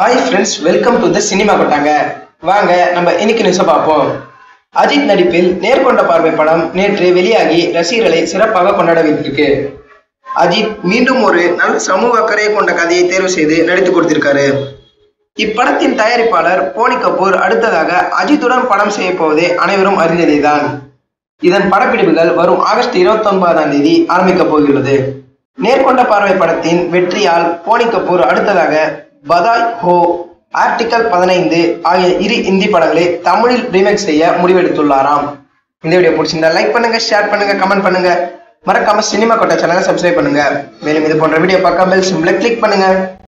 hi friends welcome to the cinema கொட்டாங்க வாங்க நம்ம இன்னைக்கு நியூஸை பார்ப்போம் அஜித் நடிப்பில் நேர்கொண்ட பார்வை படம் நேற்று வெளியாகி ரசிகர்களை சிறப்பாக கொண்டாட வைத்திருக்கு அஜித் மீண்டும் ஒரு நல்ல சமூக அக்கறை கொண்ட கதையை தேர்வு செய்து நடித்து கொடுத்திருக்காரு இப்படத்தின் தயாரிப்பாளர் போனி கபூர் அடுத்ததாக அஜித்துடன் படம் செய்ய போவதை அனைவரும் அறிந்ததேதான் இதன் படப்பிடிப்புகள் வரும் ஆகஸ்ட் இருபத்தி ஒன்பதாம் தேதி ஆரம்பிக்க போகிறது நேர்கொண்ட பார்வை படத்தின் வெற்றியால் போனி கபூர் அடுத்ததாக பதாய் ஹோ ஆர்டிகல் பதினைந்து ஆகிய இரு இந்தி படங்களை தமிழில் ரீமேக் செய்ய முடிவெடுத்துள்ளாராம் இந்த வீடியோ பிடிச்சிருந்தா லைக் பண்ணுங்க ஷேர் பண்ணுங்க கமெண்ட் பண்ணுங்க மறக்காம சினிமா கொட்டை சேனலை சப்ஸ்கிரைப் பண்ணுங்க மேலும் இது போன்ற வீடியோ பார்க்க பெல் சிம்பிளை கிளிக் பண்ணுங்க